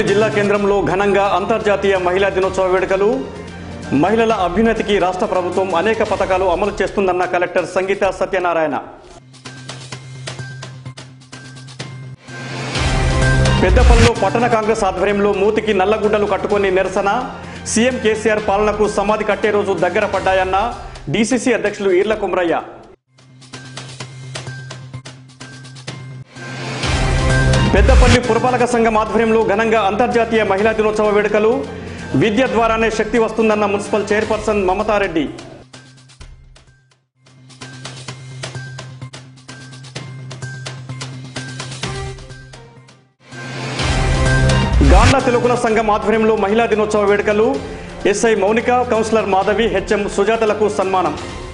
జిల్లా కేంద్రంలో ఘనంగా అంతర్జాతీయ మహిళా దినోత్సవ వేడుకలు మహిళల అభ్యున్నతికి రాష్ట్ర ప్రభుత్వం అనేక పథకాలు అమలు చేస్తుందన్న కలెక్టర్ సంగీత సత్యనారాయణ పెద్దపల్లిలో పట్టణ కాంగ్రెస్ ఆధ్వర్యంలో మూతికి నల్లగుడ్డలు కట్టుకొని నిరసన సీఎం కేసీఆర్ పాలనకు సమాధి కట్టే రోజు దగ్గర పడ్డాయన్న డీసీసీ అధ్యక్షులు ఈర్ల కుమ్రయ్య పెద్దపల్లి పురపాలక సంఘం ఆధ్వర్యంలో ఘనంగా అంతర్జాతీయ మహిళా దినోత్సవ వేడుకలు విద్య ద్వారానే శక్తి వస్తుందన్న మున్సిపల్ చైర్పర్సన్ మమతారెడ్డి గాండ్ల తెలుగుల సంఘం ఆధ్వర్యంలో మహిళా దినోత్సవ వేడుకలు SI Mounika councillor Madhavi HM సుజాతలకు సన్మానం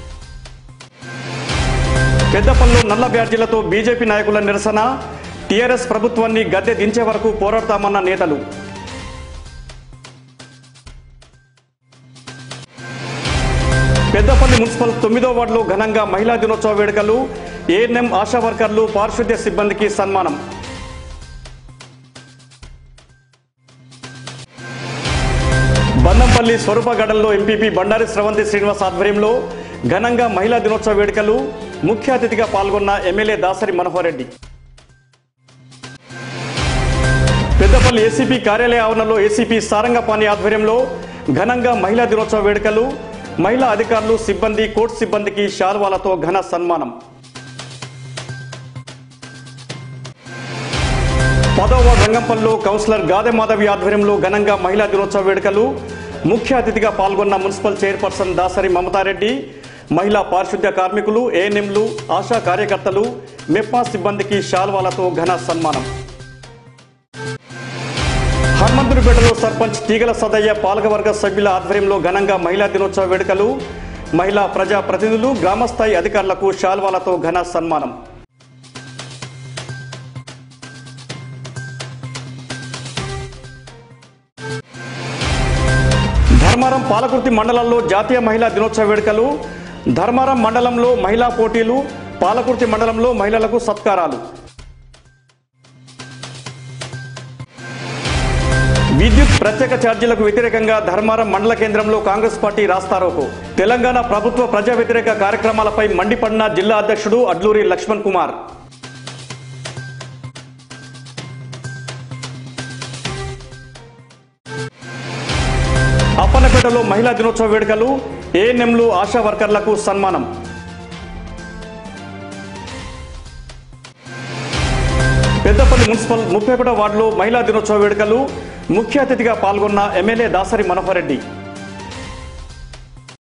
పెద్దపల్లిలో నల్ల బ్యాడ్జీలతో బీజేపీ నాయకుల నిరసన టీఆర్ఎస్ ప్రభుత్వాన్ని గద్దె దించే వరకు పోరాడతామన్న నేతలు పెద్దపల్లి మున్సిపల్ తొమ్మిదో వార్డులో ఘనంగా మహిళా దినోత్సవ వేడుకలు ఏఎన్ఎం ఆశా వర్కర్లు పారిశుద్ధ్య సిబ్బందికి సన్మానం బందంపల్లి స్వరూపగడంలో ఎంపీపీ బండారి స్రవంతి శ్రీనివాస్ ఆధ్వర్యంలో ఘనంగా మహిళా దినోత్సవ వేడుకలు ముఖ్య అతిథిగా పాల్గొన్న ఎమ్మెల్యే దాసరి మనోహర్ రెడ్డి పెద్దపల్లి ఏసీపీ కార్యాలయ ఆవరణలో ఏసీపీ సారంగపాణి ఆధ్వర్యంలో ఘనంగా మహిళా దినోత్సవ వేడుకలు మహిళా అధికారులు సిబ్బంది కోర్టు సిబ్బందికి శాల్వాలతో ఘన సన్మానం పదవ రంగంపల్లిలో కౌన్సిలర్ గాదె మాధవి ఆధ్వర్యంలో ఘనంగా మహిళా దినోత్సవ వేడుకలు ముఖ్య అతిథిగా పాల్గొన్న మున్సిపల్ చైర్పర్సన్ దాసరి మమతారెడ్డి మహిళా పారిశుద్ధ్య కార్మికులు ఏఎన్ఎంలు ఆశా కార్యకర్తలు మెప్మా సిబ్బందికి శాల్వాలతో ఘన సన్మానం హనుమంతుడిపేటలో సర్పంచ్ తీగల సదయ్య పాలకవర్గ సభ్యుల ఆధ్వర్యంలో ఘనంగా మహిళా దినోత్సవ వేడుకలు మహిళా ప్రజా ప్రతినిధులు గ్రామస్థాయి అధికారులకు శాల్వాలతో ఘన సన్మానం ధర్మారం పాలకుర్తి మండలంలో జాతీయ మహిళా దినోత్సవ వేడుకలు ధర్మారం మండలంలో మహిళా పోటీలు పాలకుర్తి మండలంలో మహిళలకు సత్కారాలు విద్యుత్ ప్రత్యేక ఛార్జీలకు వ్యతిరేకంగా ధర్మారం మండల కేంద్రంలో కాంగ్రెస్ పార్టీ రాస్తారోకు తెలంగాణ ప్రభుత్వ ప్రజా వ్యతిరేక కార్యక్రమాలపై మండిపడిన జిల్లా అధ్యక్షుడు అడ్లూరి లక్ష్మణ్ కుమార్ అప్పన్నపేటలో మహిళా దినోత్సవ వేడుకలు ఏఎన్ఎంలు ఆశా వర్కర్లకు సన్మానం పెద్దపల్లి మున్సిపల్ ముప్పేపేట వార్డులో మహిళా దినోత్సవ వేడుకలు ముఖ్య అతిథిగా పాల్గొన్న ఎమ్మెల్యే దాసరి మనోహర్ రెడ్డి